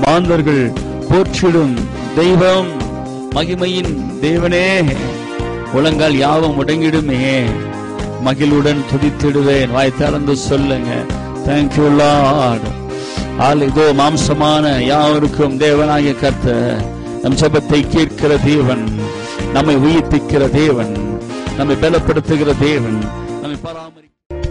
மாந்தர்கள் போற்றிடும் தெய்வம் மகிமையின் தேவனே உலங்கால் யாவும் முடங்கிடுமே மகிழுடன் துதித்திடுவேன் வாய் திறந்து சொல்லுங்க தேங்க்யூ லார்ட் ஆள் இதோ மாம்சமான யாவருக்கும் தேவனாகிய கர்த்தர் நம் ஜெபத்தை கேட்கிற தேவன் நம்மை உயிர்ப்பிக்கிற தேவன் நம்மை பலப்படுத்துகிற தேவன் நம்மை பராமரி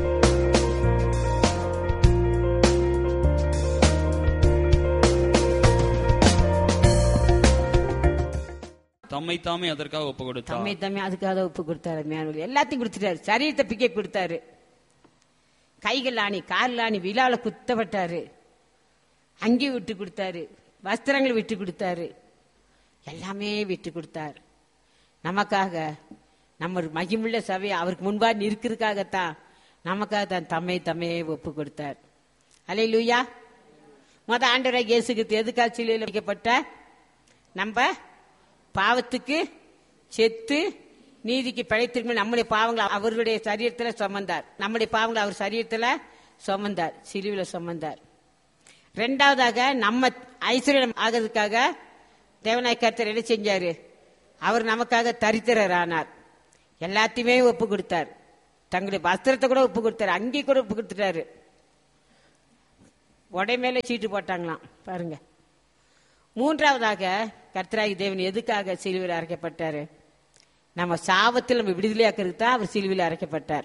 தம்மை தாமே அதற்காக ஒப்பு கொடுத்தார் தம்மை தம்மை அதுக்காக ஒப்பு கொடுத்தாரு மேனுவல் எல்லாத்தையும் கொடுத்துட்டாரு சரீரத்தை பிக்க கொடுத்தாரு கைகள் ஆணி கால் ஆணி விழால குத்தப்பட்டாரு அங்கி விட்டு கொடுத்தாரு வஸ்திரங்கள் விட்டு கொடுத்தாரு எல்லாமே விட்டு கொடுத்தார் நமக்காக நம்ம ஒரு மகிமுள்ள சபை அவருக்கு முன்பா நிற்கிறதுக்காகத்தான் நமக்காக தான் தம்மை தம்மையே ஒப்பு கொடுத்தார் அலை லூயா மொத ஆண்டவரை இயேசுக்கு எதுக்காக சிலுவையில் வைக்கப்பட்ட நம்ம பாவத்துக்கு செத்து நீதிக்கு பழைத்திருக்கும் நம்முடைய பாவங்களை அவருடைய சரீரத்துல சுமந்தார் நம்முடைய பாவங்களை அவர் சரீரத்துல சுமந்தார் சிலுவில சுமந்தார் ரெண்டாவதாக நம்ம ஐஸ்வர்யம் ஆகிறதுக்காக தேவநாய கர்த்தர் என்ன செஞ்சாரு அவர் நமக்காக தரித்திரர் ஆனார் எல்லாத்தையுமே ஒப்பு கொடுத்தார் தங்களுடைய வஸ்திரத்தை கூட ஒப்பு கொடுத்தாரு அங்கே கூட ஒப்பு கொடுத்துட்டாரு உடை மேல சீட்டு போட்டாங்களாம் பாருங்க மூன்றாவதாக கர்த்தராகி தேவன் எதுக்காக சிலுவையில் அரைக்கப்பட்டாரு நம்ம சாபத்தில் நம்ம விடுதலையாக்கிறதுக்கு தான் அவர் சிலுவையில் அரைக்கப்பட்டார்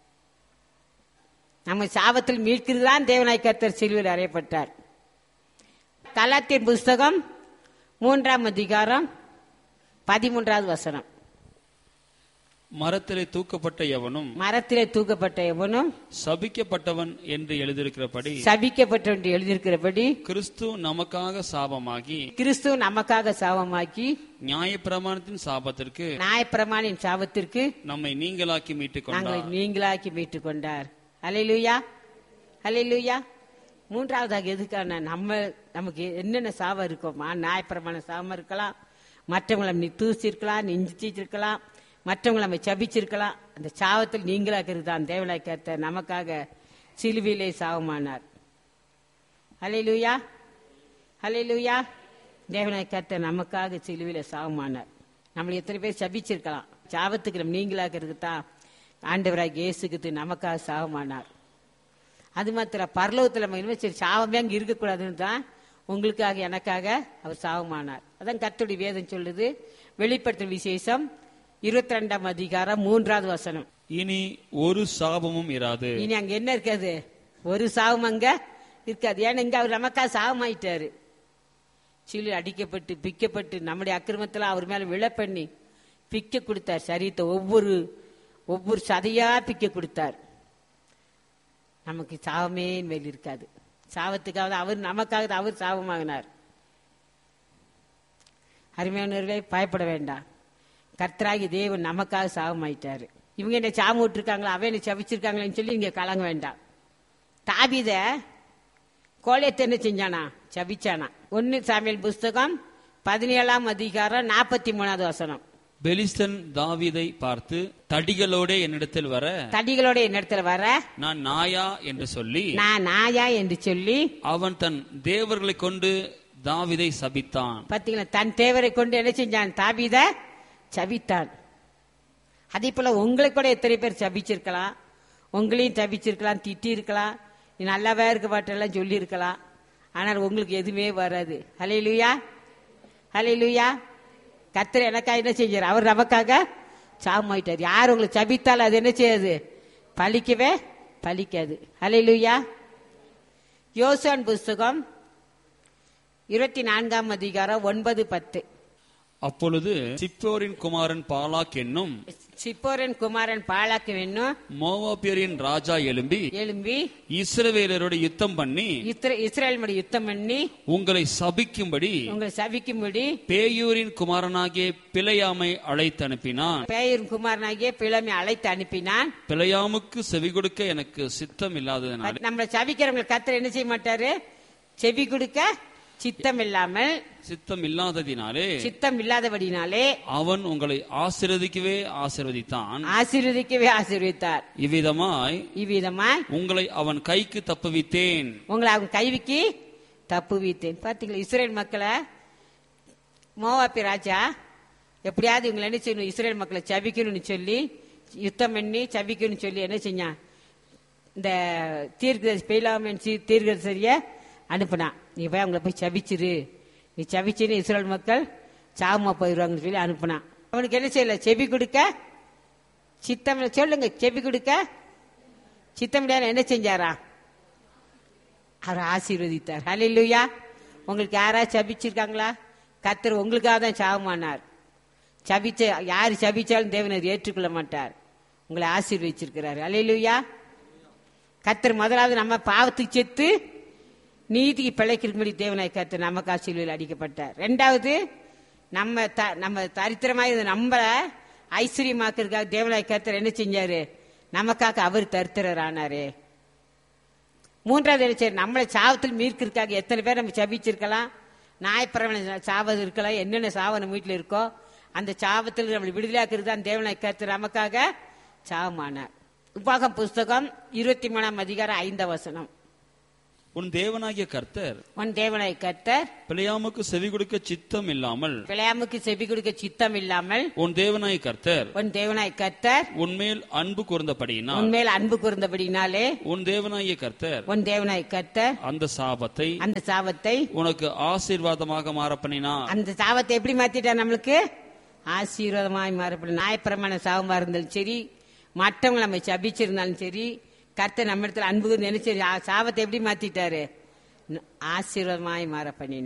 நம்ம சாபத்தில் மீட்கிறது தான் தேவனாய் கர்த்தர் சிலுவையில் அறையப்பட்டார் கலாத்தியன் புஸ்தகம் மூன்றாம் அதிகாரம் பதிமூன்றாவது வசனம் மரத்திலே தூக்கப்பட்ட எவனும் மரத்திலே தூக்கப்பட்ட எவனும் சபிக்கப்பட்டவன் என்று எழுதியிருக்கிறபடி சபிக்கப்பட்ட என்று எழுதியிருக்கிறபடி கிறிஸ்து நமக்காக சாபமாகி கிறிஸ்து நமக்காக சாபமாக்கி நியாயப்பிரமாணத்தின் சாபத்திற்கு நியாயப்பிரமாணின் சாபத்திற்கு நம்மை நீங்களாக்கி மீட்டுக் நாங்கள் கொண்டார் நீங்களாக்கி மீட்டுக் கொண்டார் அலையிலுயா அலையிலுயா மூன்றாவதாக எதுக்கான நம்ம நமக்கு என்னென்ன சாபம் இருக்கோமா நியாயப்பிரமாண சாபம் இருக்கலாம் மற்றவங்களை நீ தூசிருக்கலாம் நெஞ்சிச்சிருக்கலாம் மற்றவங்களை நம்ம சபிச்சிருக்கலாம் அந்த சாபத்தில் நீங்களாக்கிறது தான் தேவனாய் கர்த்தர் நமக்காக சிலுவிலே சாபமானார் அலையிலுயா அலையிலுயா தேவனாய் கர்த்தர் நமக்காக சிலுவில சாபமானார் நம்மளை எத்தனை பேர் சபிச்சிருக்கலாம் சாபத்துக்கு நம்ம நீங்களாக்கிறதுக்கு தான் ஆண்டவராக இயேசுக்கு நமக்காக சாபமானார் அது மாத்திரம் பரலோகத்தில் நம்ம இனிமே சரி சாபமே அங்கே இருக்கக்கூடாதுன்னு தான் உங்களுக்காக எனக்காக அவர் சாபமானார் அதான் கர்த்தருடைய வேதம் சொல்லுது வெளிப்படுத்தும் விசேஷம் இருபத்தி ரெண்டாம் அதிகாரம் மூன்றாவது வசனம் இனி ஒரு சாபமும் இராது இனி அங்க என்ன இருக்காது ஒரு சாபம் அங்க இருக்காது ஏன்னா இங்க அவர் நமக்காக சாபமாயிட்டாரு சிலு அடிக்கப்பட்டு பிக்கப்பட்டு நம்முடைய அக்கிரமத்துல அவர் மேல விழ பண்ணி பிக்க கொடுத்தார் சரீரத்தை ஒவ்வொரு ஒவ்வொரு சதையா பிக்க கொடுத்தார் நமக்கு சாபமே மேல் இருக்காது சாபத்துக்காக அவர் நமக்காக அவர் சாபமாகினார் அருமையானவர்களே பயப்பட வேண்டாம் கர்த்தராகி தேவன் நமக்காக சாபமாயிட்டாரு இவங்க என்ன சாபம் விட்டுருக்காங்களா அவன் என்ன சபிச்சிருக்காங்களேன்னு சொல்லி இங்க கலங்க வேண்டாம் தாபித கோலியத்தை என்ன செஞ்சானா சபிச்சானா ஒன்னு சாமியல் புஸ்தகம் பதினேழாம் அதிகாரம் நாற்பத்தி மூணாவது வசனம் பெலிஸ்தன் தாவீதை பார்த்து தடிகளோடே என்னிடத்தில் வர தடிகளோட என்னிடத்துல வர நான் நாயா என்று சொல்லி நான் நாயா என்று சொல்லி அவன் தன் தேவர்களை கொண்டு தாவீதை சபித்தான் பாத்தீங்களா தன் தேவரை கொண்டு என்ன செஞ்சான் தாபீத சபித்தான் அதே போல உங்களை கூட எத்தனை பேர் சபிச்சிருக்கலாம் உங்களையும் சபிச்சிருக்கலாம் திட்டி இருக்கலாம் நீ நல்லாவே இருக்க மாட்டெல்லாம் சொல்லி இருக்கலாம் ஆனால் உங்களுக்கு எதுவுமே வராது ஹலே லூயா ஹலே லூயா கத்தர் எனக்காக என்ன செஞ்சார் அவர் நமக்காக சாமாயிட்டார் யார் உங்களை சபித்தாலும் அது என்ன செய்யாது பழிக்கவே பழிக்காது ஹலே லூயா யோசான் புஸ்தகம் இருபத்தி நான்காம் அதிகாரம் ஒன்பது பத்து அப்பொழுது சிப்போரின் குமாரன் பாலாக் என்னும் சிப்போரன் குமாரன் பாலாக்கு வேணும் மோவாபியரின் ராஜா எழும்பி எழும்பி இஸ்ரவேலரோட யுத்தம் பண்ணி இஸ்ர- இஸ்ரேல் மடி யுத்தம் பண்ணி உங்களை சபிக்கும்படி உங்களை சபிக்கும்படி பேயூரின் குமாரனாகிய பிழையாமை அழைத்து அனுப்பினான் பேயர் குமாரனாகிய பிளமை அழைத்து அனுப்பினான் பிழையாமுக்கு செவி கொடுக்க எனக்கு சித்தம் இல்லாததுனால நம்மளை சபிக்கிறவங்களை கத்தர் என்ன செய்ய மாட்டாரு செவி கொடுக்க சித்தம் இல்லாமல் சித்தம் இல்லாததினாலே சித்தம் இல்லாதபடினாலே அவன் உங்களை ஆசீர்வதிக்கவே ஆசீர்வதித்தான் ஆசீர்வதிக்கவே ஆசீர்வதித்தார் இவ்விதமாய் இவ்விதமாய் உங்களை அவன் கைக்கு தப்புவித்தேன் உங்களை அவங்க கைவிக்கு தப்பு வீத்தேன் பார்த்தீங்களா இஸ்ரேல் மக்களை மோவாப்பி ராஜா எப்படியாவது இவங்களை என்ன செய்யணும் இஸ்ரேல் மக்களை சபிக்கணும்னு சொல்லி யுத்தம் பண்ணி சபிக்கணும்னு சொல்லி என்ன செஞ்சான் இந்த தீர்க்கதரிசி பெயிலாமன் தீர்க்கதரிசிய அனுப்புனான் நீ போய் அவங்கள போய் சபிச்சிரு நீ சபிச்சுன்னு இஸ்ரேல் மக்கள் சாவமா போயிடுவாங்கன்னு சொல்லி அனுப்புனான் அவனுக்கு என்ன செய்யல செவி கொடுக்க சித்தம் சொல்லுங்க செவி கொடுக்க சித்தமிடான என்ன செஞ்சாரா அவர் ஆசீர்வதித்தார் ஹalleluya உங்களுக்கு யாராவது சபிச்சிருக்காங்களா கத்தர் உங்களுக்காக தான் சாவமானார் சபிச்ச யார் சபிச்சாலும் தேவன் அதை ஏற்றுக்கொள்ள மாட்டார் உங்களை ஆசீர்வதிச்சிருக்கிறார் ஹalleluya கத்தர் முதலாவது நம்ம பாவத்துக்கு செத்து நீதிக்கு பிழைக்கிறபடி தேவனாய் கத்தர் நமக்கு ஆசீர்வையில் அடிக்கப்பட்டார் ரெண்டாவது நம்ம த- நம்ம தரித்திரமாக இருந்த நம்மள ஐஸ்வர்யமாக்குறதுக்காக தேவனாய் கத்தர் என்ன செஞ்சாரு நமக்காக அவர் தரித்திரர் ஆனாரு மூன்றாவது என்ன செய்யணும் நம்மளை சாவத்தில் மீட்கிறதுக்காக எத்தனை பேர் நம்ம சபிச்சிருக்கலாம் நாயப்பிரவனை சாவது இருக்கலாம் என்னென்ன சாவு நம்ம வீட்டில் இருக்கோ அந்த சாவத்தில் நம்மளை விடுதலையாக்குறது தான் தேவனை கருத்து நமக்காக சாவமானார் உபாகம் புஸ்தகம் இருபத்தி மூணாம் அதிகாரம் ஐந்தாம் வசனம் உன் தேவனாகிய கர்த்தர் உன் தேவனை கர்த்தர் பிழையாமுக்கு செவி கொடுக்க சித்தம் இல்லாமல் பிழையாமுக்கு செவி கொடுக்க சித்தம் இல்லாமல் உன் தேவனாய் கர்த்தர் உன் தேவனாய் கர்த்தர் உன்மேல் அன்பு கூர்ந்தபடியினால் உன்மேல் அன்பு கூர்ந்தபடினாலே உன் தேவனாகிய கர்த்தர் உன் தேவனாய் கர்த்தர் அந்த சாபத்தை அந்த சாபத்தை உனக்கு ஆசீர்வாதமாக மாற பண்ணினார் அந்த சாபத்தை எப்படி மாத்திட்டா நம்மளுக்கு ஆசீர்வாதமாய் மாறப்படும் நாயப்பிரமாண சாபமா இருந்தாலும் சரி மற்றவங்க நம்ம சபிச்சிருந்தாலும் சரி கர்த்தர் நம்ம இடத்துல அன்பு நினைச்சு சாபத்தை எப்படி மாத்திட்டாரு ஆசீர்வாதமாய் மாற பண்ணினார்